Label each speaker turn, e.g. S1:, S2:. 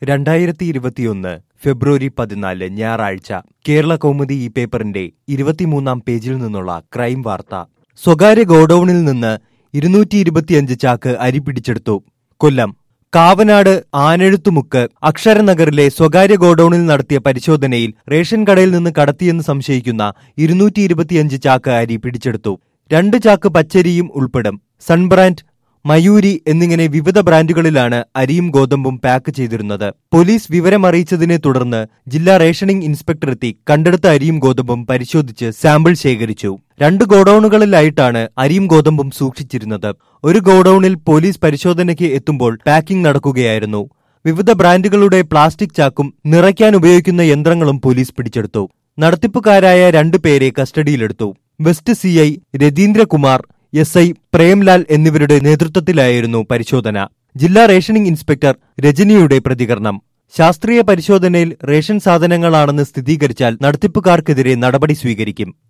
S1: രണ്ടായിരത്തി ഇരുപത്തിയൊന്ന് ഫെബ്രുവരി പതിനാല് ഞായറാഴ്ച കേരള കൗമുദി ഈ പേപ്പറിന്റെ ഇരുപത്തിമൂന്നാം പേജിൽ നിന്നുള്ള ക്രൈം വാർത്ത സ്വകാര്യ ഗോഡൌണിൽ നിന്ന് ഇരുന്നൂറ്റി ഇരുപത്തിയഞ്ച് ചാക്ക് അരി പിടിച്ചെടുത്തു കൊല്ലം കാവനാട് ആനെഴുത്തുമുക്ക് അക്ഷരനഗറിലെ സ്വകാര്യ ഗോഡൌണിൽ നടത്തിയ പരിശോധനയിൽ റേഷൻ കടയിൽ നിന്ന് കടത്തിയെന്ന് സംശയിക്കുന്ന ഇരുന്നൂറ്റി ഇരുപത്തിയഞ്ച് ചാക്ക് അരി പിടിച്ചെടുത്തു രണ്ട് ചാക്ക് പച്ചരിയും ഉൾപ്പെടും സൺബ്രാൻഡ് മയൂരി എന്നിങ്ങനെ വിവിധ ബ്രാൻഡുകളിലാണ് അരിയും ഗോതമ്പും പാക്ക് ചെയ്തിരുന്നത് പോലീസ് വിവരമറിയിച്ചതിനെ തുടർന്ന് ജില്ലാ റേഷനിംഗ് ഇൻസ്പെക്ടർ എത്തി കണ്ടെടുത്ത അരിയും ഗോതമ്പും പരിശോധിച്ച് സാമ്പിൾ ശേഖരിച്ചു രണ്ട് ഗോഡൌണുകളിലായിട്ടാണ് അരിയും ഗോതമ്പും സൂക്ഷിച്ചിരുന്നത് ഒരു ഗോഡൌണിൽ പോലീസ് പരിശോധനയ്ക്ക് എത്തുമ്പോൾ പാക്കിംഗ് നടക്കുകയായിരുന്നു വിവിധ ബ്രാൻഡുകളുടെ പ്ലാസ്റ്റിക് ചാക്കും നിറയ്ക്കാൻ ഉപയോഗിക്കുന്ന യന്ത്രങ്ങളും പോലീസ് പിടിച്ചെടുത്തു നടത്തിപ്പുകാരായ രണ്ടുപേരെ കസ്റ്റഡിയിലെടുത്തു west CI Ratheendrakumar S I Premlal എന്നിവരുടെ നേതൃത്വത്തിലായിരുന്നു പരിശോധന ജില്ലാ റേഷനിംഗ് ഇൻസ്പെക്ടർ രജനിയുടെ പ്രതികരണം ശാസ്ത്രീയ പരിശോധനയിൽ റേഷൻ സാധനങ്ങളാണെന്ന് സ്ഥിരീകരിച്ചാൽ നടത്തിപ്പുകാർക്കെതിരെ നടപടി സ്വീകരിക്കും